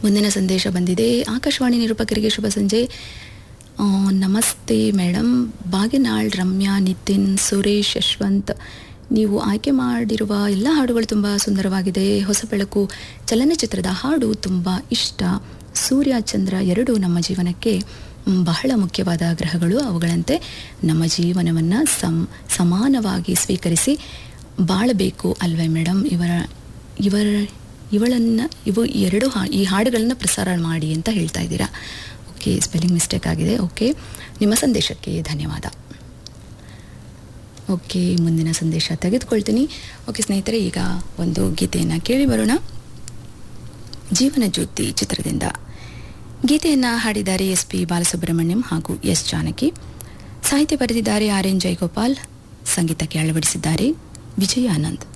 ಮುಂದಿನ ಸಂದೇಶ ಬಂದಿದೆ ಆಕಾಶವಾಣಿ ನಿರೂಪಕರಿಗೆ ಶುಭ ಸಂಜೆ ಆ, ನಮಸ್ತೆ ಮೇಡಮ್ ಬಾಗಿನಾಳ್ ರಮ್ಯಾ ನಿತಿನ್ ಸುರೇಶ್ ಯಶವಂತ್ ನೀವು ಆಯ್ಕೆ ಮಾಡಿರುವ ಎಲ್ಲ ಹಾಡುಗಳು ತುಂಬ ಸುಂದರವಾಗಿದೆ ಹೊಸ ಬೆಳಕು ಚಲನಚಿತ್ರದ ಹಾಡು ತುಂಬ ಇಷ್ಟ ಸೂರ್ಯ ಚಂದ್ರ ಎರಡೂ ನಮ್ಮ ಜೀವನಕ್ಕೆ ಮ್, ಬಹಳ ಮುಖ್ಯವಾದ ಗ್ರಹಗಳು ಅವುಗಳಂತೆ ನಮ್ಮ ಜೀವನವನ್ನು ಸಮ್ ಸಮಾನವಾಗಿ ಸ್ವೀಕರಿಸಿ ಬಾಳಬೇಕು ಅಲ್ವೇ ಮೇಡಮ್ ಇವರ ಇವರ ಇವಳನ್ನು ಇವು ಎರಡು ಹಾ ಈ ಹಾಡುಗಳನ್ನು ಪ್ರಸಾರ ಮಾಡಿ ಅಂತ ಹೇಳ್ತಾ ಇದ್ದೀರಾ ಓಕೆ ಸ್ಪೆಲ್ಲಿಂಗ್ ಮಿಸ್ಟೇಕ್ ಆಗಿದೆ ಓಕೆ ನಿಮ್ಮ ಸಂದೇಶಕ್ಕೆ ಧನ್ಯವಾದ ಓಕೆ ಮುಂದಿನ ಸಂದೇಶ ತೆಗೆದುಕೊಳ್ತೀನಿ ಓಕೆ ಸ್ನೇಹಿತರೆ ಈಗ ಒಂದು ಗೀತೆಯನ್ನು ಕೇಳಿ ಬರೋಣ ಜೀವನ ಜ್ಯೋತಿ ಚಿತ್ರದಿಂದ ಗೀತೆಯನ್ನು ಹಾಡಿದ್ದಾರೆ ಎಸ್ ಪಿ ಬಾಲಸುಬ್ರಹ್ಮಣ್ಯಂ ಹಾಗೂ ಎಸ್ ಜಾನಕಿ ಸಾಹಿತ್ಯ ಬರೆದಿದ್ದಾರೆ ಆರ್ ಎನ್ ಜಯಗೋಪಾಲ್ ಸಂಗೀತಕ್ಕೆ ಅಳವಡಿಸಿದ್ದಾರೆ ವಿಜಯ ಆನಂದ್